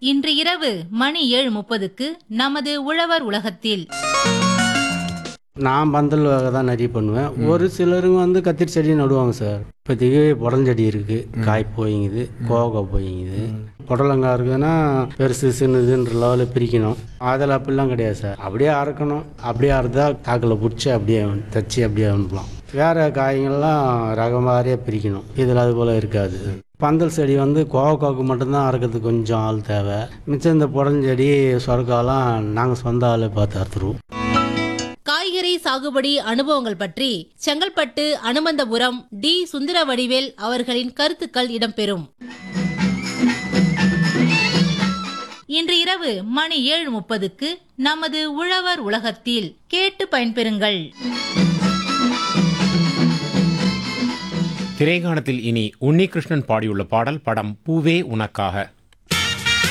இன்று இரவு மணி ஏழு முப்பதுக்கு நமது உழவர் உலகத்தில் நான் பந்தல் வகை தான் நிறைய பண்ணுவேன் ஒரு சிலருங்க வந்து கத்திரி செடி நடுவாங்க சார் இப்போதைக்கு புடலஞ்செடி இருக்குது காய் போயிங்குது கோவக்காய் போயிங்குது புடலங்காய் இருக்குதுன்னா பெருசு சின்னதுன்ற லெவலில் பிரிக்கணும் அதில் அப்படிலாம் கிடையாது சார் அப்படியே அறுக்கணும் அப்படியே அறுத்தா காக்கில் பிடிச்சி அப்படியே தச்சு அப்படியே அனுப்பலாம் வேறு காய்கள்லாம் ரக மாதிரியே பிரிக்கணும் இதில் அது போல் இருக்காது பந்தல் செடி வந்து கோவக்காவுக்கு மட்டும்தான் அறுக்கிறதுக்கு கொஞ்சம் ஆள் தேவை மிச்சம் இந்த புடலஞ்செடி சொரக்காலாம் நாங்கள் சொந்த ஆளே பார்த்து அறுத்துருவோம் காய்கறி சாகுபடி அனுபவங்கள் பற்றி செங்கல்பட்டு அனுமந்தபுரம் டி சுந்தரவடிவேல் அவர்களின் கருத்துக்கள் இடம்பெறும் இன்று இரவு மணி ஏழு முப்பதுக்கு நமது உழவர் உலகத்தில் கேட்டு பயன்பெறுங்கள் திரைகாணத்தில் இனி உன்னிகிருஷ்ணன் பாடியுள்ள பாடல் படம் பூவே உனக்காக